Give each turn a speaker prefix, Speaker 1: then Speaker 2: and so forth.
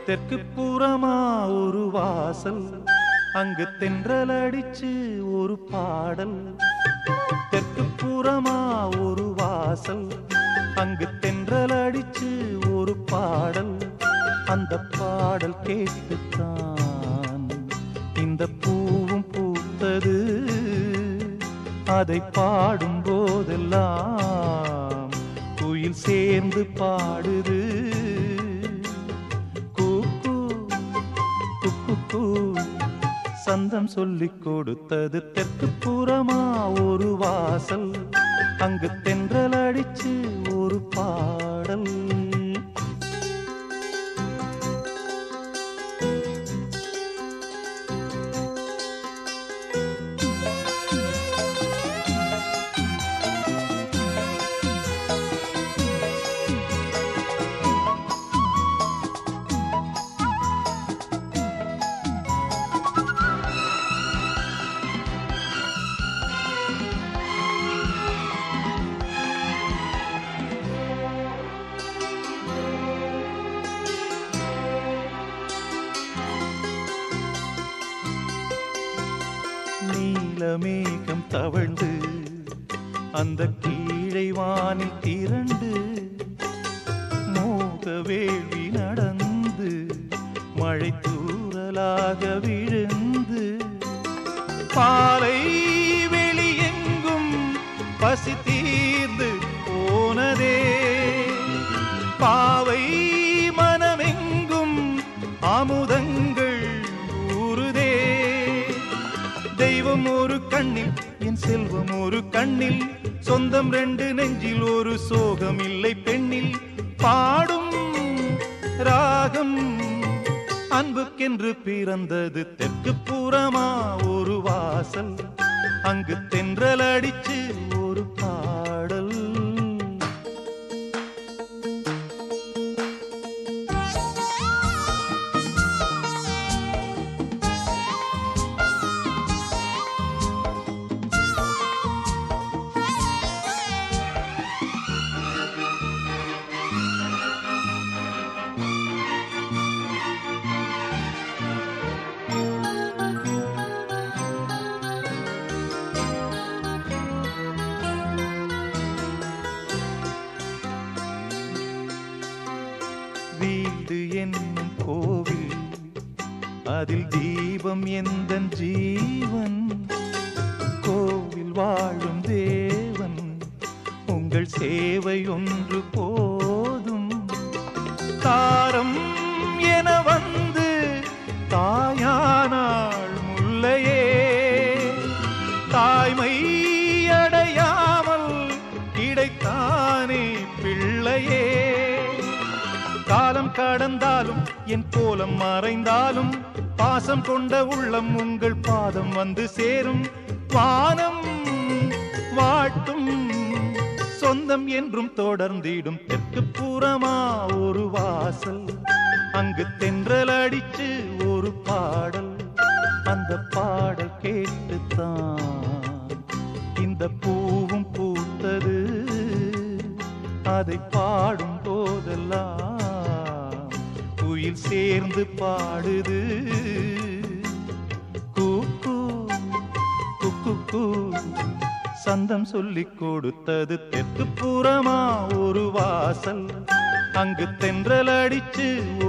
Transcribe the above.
Speaker 1: தெற்கு புறமா ஒரு வாசல் அங்கு தென்றல் அடிச்சு ஒரு பாடல் தெற்கு புறமா ஒரு வாசல் அங்கு தென்றல் அடிச்சு ஒரு பாடல் அந்த பாடல் கேட்டுத்தான் இந்த பூவும் பூத்தது அதை பாடும் போதெல்லாம் குயில் சேர்ந்து பாடுது கூக்கு குக்கு சந்தம் சொல்லிக் கொடுத்தது தெற்கு புறமா ஒரு வாசல் அங்கு தென்றல் அடிச்சு ஒரு பாடல் நீலமேகம் தவழ்ந்து அந்த கீழை வானில் திரண்டு மோக வேள்வி நடந்து மழை தூறலாக விழுந்து பாலை வெளியெங்கும் பசி தீர்ந்து போனதே பாவை மனமெங்கும் அமுதங்கள் ஊறுதே தெய்வம் ஒரு கண்ணில் என் செல்வம் ஒரு கண்ணில் சொந்தம் ரெண்டு நெஞ்சில் ஒரு சோகம் இல்லை பெண்ணில் பாடும் ராகம் அன்புக்கென்று பிறந்தது தெற்கு புறமா ஒரு வாசல் அங்கு தென்றல் அடிச்சு ஒரு பாடல் வீடு என்னும் கோவில் அதில் தீபம் எந்த ஜீவன் கோவில் வாழும் தேவன் உங்கள் சேவை ஒன்று போதும் தாரம் என வந்து தாயானாள் முல்லையே தாய்மை அடையாமல் கிடைத்தானே பிள்ளையே காலம் கடந்தாலும் என் கோலம் மறைந்தாலும் பாசம் கொண்ட உள்ளம் உங்கள் பாதம் வந்து சேரும் வானம் வாட்டும் சொந்தம் என்றும் தொடர்ந்திடும் தெற்கு புறமா ஒரு வாசல் அங்கு தென்றல் அடிச்சு ஒரு பாடல் அந்த பாடல் கேட்டுத்தான் இந்த பூவும் பூத்தது அதை பாடும் போதெல்லாம் குயில் சேர்ந்து பாடுது கூக்கு குக்கு சந்தம் சொல்லிக் கொடுத்தது தெற்கு புறமா ஒரு வாசல் அங்கு தென்றல் அடிச்சு